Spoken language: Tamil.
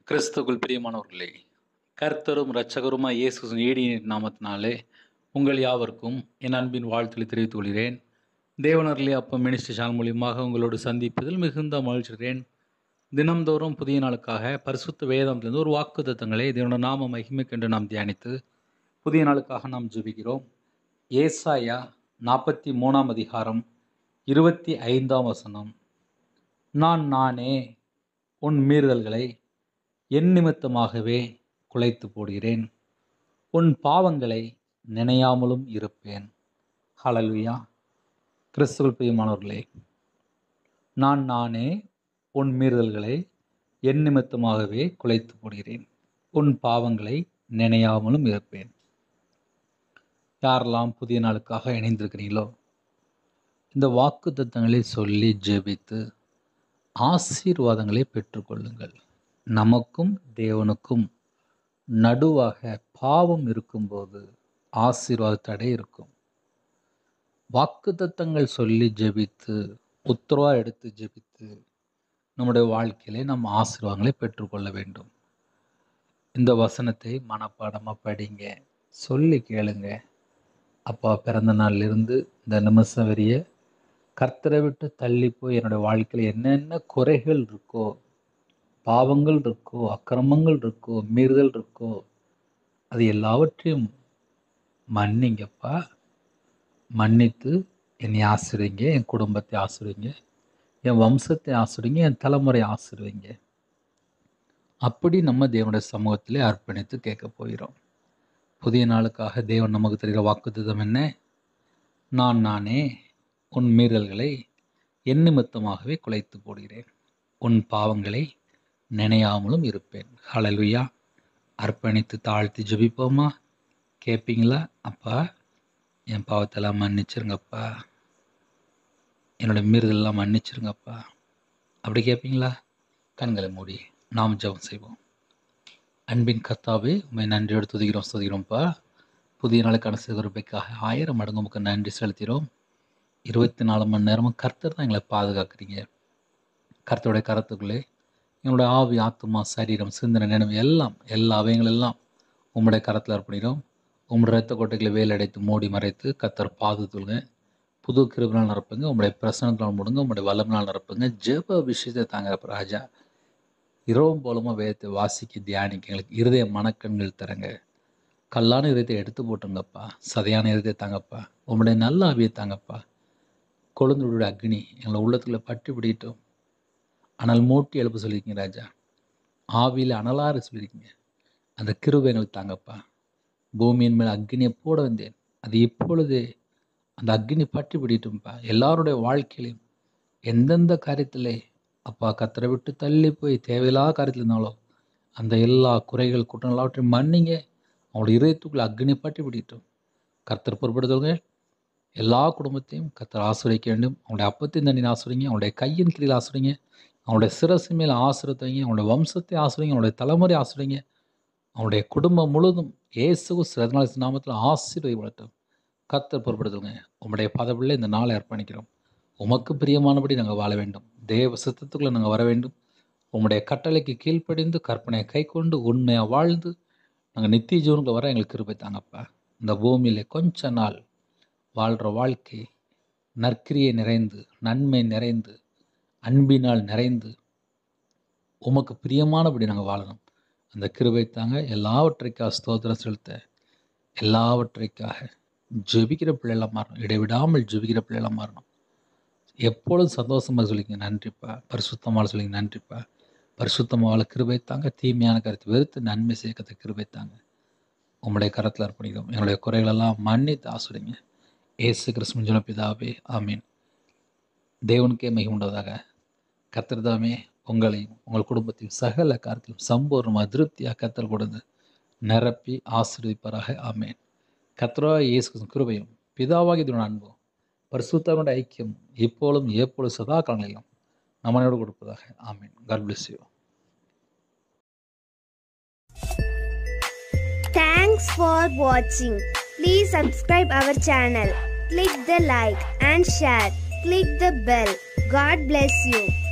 கிறிஸ்துக்குள் பிரியமானவர்களே கர்த்தரும் இரட்சகருமாய் இயேசு நீடிய நாமத்தினாலே உங்கள் யாவருக்கும் என் அன்பின் வாழ்த்துக்களை தெரிவித்துக் கொள்கிறேன் தேவனர்லே அப்பம் மினிஸ்டர் சேனல் மூலியமாக உங்களோடு சந்திப்பதில் மிகுந்த மகிழ்ச்சிகிறேன் தினம்தோறும் புதிய நாளுக்காக பரிசுத்த வேதத்திலிருந்து ஒரு வாக்கு தத்தங்களை தேவனோட நாம மகிமைக்கென்று நாம் தியானித்து புதிய நாளுக்காக நாம் ஜெபிக்கிறோம் ஏசாயா நாற்பத்தி மூணாம் அதிகாரம் இருபத்தி ஐந்தாம் வசனம் நான் நானே உன் மீறுதல்களை என் நிமித்தமாகவே குலைத்து போடுகிறேன் உன் பாவங்களை நினையாமலும் இருப்பேன் ஹalleluya கிறிஸ்துவ பிரியமானவர்களே நான் நானே உன் மீறுதல்களை என் நிமித்தமாகவே குலைத்து போடுகிறேன் உன் பாவங்களை நினையாமலும் இருப்பேன் யாரெல்லாம் புதிய நாளுக்காக இணைந்திருக்கிறீங்களோ இந்த வாக்கு தத்தங்களை சொல்லி ஜெபித்து ஆசீர்வாதங்களை பெற்றுக்கொள்ளுங்கள் நமக்கும் தேவனுக்கும் நடுவாக பாவம் இருக்கும்போது ஆசீர்வாத தடை இருக்கும் வாக்குத்தத்தங்கள் சொல்லி ஜெபித்து உத்தரவா எடுத்து ஜெபித்து நம்முடைய வாழ்க்கையிலே நம்ம ஆசீர்வாதங்களை பெற்றுக்கொள்ள வேண்டும் இந்த வசனத்தை மனப்பாடமாக படிங்க சொல்லி கேளுங்க அப்பா பிறந்த நாளிலிருந்து இந்த நிமிஷம் வரைய கர்த்தரை விட்டு தள்ளி போய் என்னுடைய வாழ்க்கையில் என்னென்ன குறைகள் இருக்கோ பாவங்கள் இருக்கோ அக்கிரமங்கள் இருக்கோ மீறுதல் இருக்கோ அது எல்லாவற்றையும் மன்னிங்கப்பா மன்னித்து என்னை ஆசிரியங்க என் குடும்பத்தை ஆசிரியங்க என் வம்சத்தை ஆசிரியங்க என் தலைமுறை ஆசிரியங்க அப்படி நம்ம தேவனுடைய சமூகத்திலே அர்ப்பணித்து கேட்க போகிறோம் புதிய நாளுக்காக தேவன் நமக்கு தெரிகிற வாக்குத்தம் என்ன நான் நானே உன் மீறல்களை என் நிமித்தமாகவே குலைத்து போடுகிறேன் உன் பாவங்களை நினையாமலும் இருப்பேன் ஹalleluya அர்ப்பணித்து தாழ்த்தி ஜெபிப்போமா கேட்பீங்களா அப்பா என் பாவத்தெல்லாம் மன்னிச்சிருங்கப்பா என்னோட மீறுதலெல்லாம் மன்னிச்சிருங்கப்பா அப்படி கேட்பீங்களா கண்களை மூடி நாம் ஜெபம் செய்வோம் அன்பின் கர்த்தாவே உண்மை நன்றியோடு துதிக்கிறோம் ஸ்துதிக்கிறோம்ப்பா புதிய நாளுக்கான சிறுபைக்காக ஆயிரம் மடங்கு உமக்கு நன்றி செலுத்திகிறோம் இருபத்தி நாலு மணி நேரமும் கர்த்தர் தான் எங்களை பாதுகாக்கிறீங்க கர்த்தருடைய கரத்துக்குள்ளே என்னோட ஆவி ஆத்மா சரீரம் சிந்தனை நினைவு எல்லாம் எல்லா அவைகள் எல்லாம் உம்முடைய கரத்தில் அர்ப்பணிக்கிறோம் உம்முடைய ரத்த கோட்டைகளை வேலடைத்து மூடி மறைத்து கத்தர் பாதுத்துங்க புது கிருபினால் நிரப்புங்க உம்முடைய பிரசனத்தினால் முடுங்க உம்முடைய வல்லமினால் நிரப்புங்க ஜெப விஷயத்தை தாங்க ராஜா இரவும் போலமா வேதத்தை வாசிக்க தியானிக்க எங்களுக்கு இருதய மனக்கண்கள் தரங்க கல்லான இதயத்தை எடுத்து போட்டுங்கப்பா சதையான இதயத்தை தாங்கப்பா உம்முடைய நல்ல ஆவியை தாங்கப்பா கொழுந்துடைய அக்னி எங்களை உள்ளத்துல பட்டு பிடிக்கட்டும் அனல் மூட்டி எழுப்ப சொல்லியிருக்கீங்க ராஜா ஆவியில் அனலாறு சொல்லியிருக்கீங்க அந்த கிருபை எங்களுக்கு தாங்கப்பா பூமியின் மேல் அக்னியை போட வந்தேன் அது இப்பொழுதே அந்த அக்னி பற்றி பிடிட்டும்ப்பா எல்லாருடைய வாழ்க்கையிலையும் எந்தெந்த காரியத்திலே அப்பா கத்தரை விட்டு தள்ளி போய் தேவையில்லாத காரியத்தில் இருந்தாலோ அந்த எல்லா குறைகள் குற்றம் எல்லாவற்றையும் மன்னிங்க அவங்களோட இதயத்துக்குள்ள அக்னி பற்றி பிடிக்கட்டும் கர்த்தர் பொறுப்படுத்துவங்க எல்லா குடும்பத்தையும் கர்த்தர் ஆசிரிக்க வேண்டும் அவங்களுடைய அப்பத்தின் தண்ணின் ஆசிரிங்க அவங்களுடைய கையின் கீழில் ஆசிரிங்க அவங்களுடைய சிரசு மேல் ஆசிரியத்தைங்க அவங்களுடைய வம்சத்தை ஆசிரிங்க அவங்களுடைய தலைமுறை ஆசிரிங்க அவனுடைய குடும்பம் முழுதும் இயேசு சிறந்த நாமத்தில் ஆசீர்வதிப்படட்டும் கத்தர் பொறுப்படுத்துங்க உங்களுடைய பதவியில் இந்த நாளை அர்ப்பணிக்கிறோம் உமக்கு பிரியமானபடி நாங்கள் வாழ வேண்டும் தேவ சித்தத்துக்குள்ளே நாங்கள் வர வேண்டும் உங்களுடைய கட்டளைக்கு கீழ்ப்படிந்து கற்பனையை கை கொண்டு உண்மையாக வாழ்ந்து நாங்கள் நித்திய ஜீவனுக்கு வர எங்களுக்கு கிருபை தாங்கப்பா இந்த பூமியில் கொஞ்ச நாள் வாழ்கிற வாழ்க்கை நற்கிரியை நிறைந்து நன்மை நிறைந்து அன்பினால் நிறைந்து உமக்கு பிரியமானபடி நாங்கள் வாழணும் அந்த கிருபை தாங்க எல்லாவற்றைக்காக ஸ்தோத்திரம் செலுத்த எல்லாவற்றைக்காக ஜெபிக்கிற பிள்ளைலாம் மாறணும் இடைவிடாமல் ஜெபிக்கிற பிள்ளைலாம் மாறணும் எப்பொழுதும் சந்தோஷமாக சொல்லிங்க நன்றிப்பா பரிசுத்தமாக சொல்லிங்க நன்றிப்பா பரிசுத்தமாக கிருபை தாங்க தீமையான கருத்து வெறுத்து நன்மை சேர்க்கத்த கிருபை தாங்க உங்களுடைய கரத்தில் அர்ப்பணிக்கிறோம் எங்களுடைய குறைகளெல்லாம் மன்னித்து ஆசுடுங்க ஏசு கிறிஸ்துவ பிதாவே ஆமீன் தேவனுக்கே மிக உண்டதாக கத்திரதாமே உங்களையும் உங்கள் குடும்பத்தையும் சகல காரியத்திலும் சம்பூர்ணமாக திருப்தியாக கத்தல் கொடுத்து நிரப்பி ஆசீர்வதிப்பாராக ஆமேன் கத்ரா இயேசு கிருபையும் பிதாவாகி இதோட அன்பும் பரிசுத்தவனுடைய ஐக்கியம் இப்பொழுதும் எப்பொழுது சதா காலங்களிலும் நம்மனோடு கொடுப்பதாக amen God bless you Thanks for watching. Please subscribe our channel. Click the like and share. Click the bell. God bless you.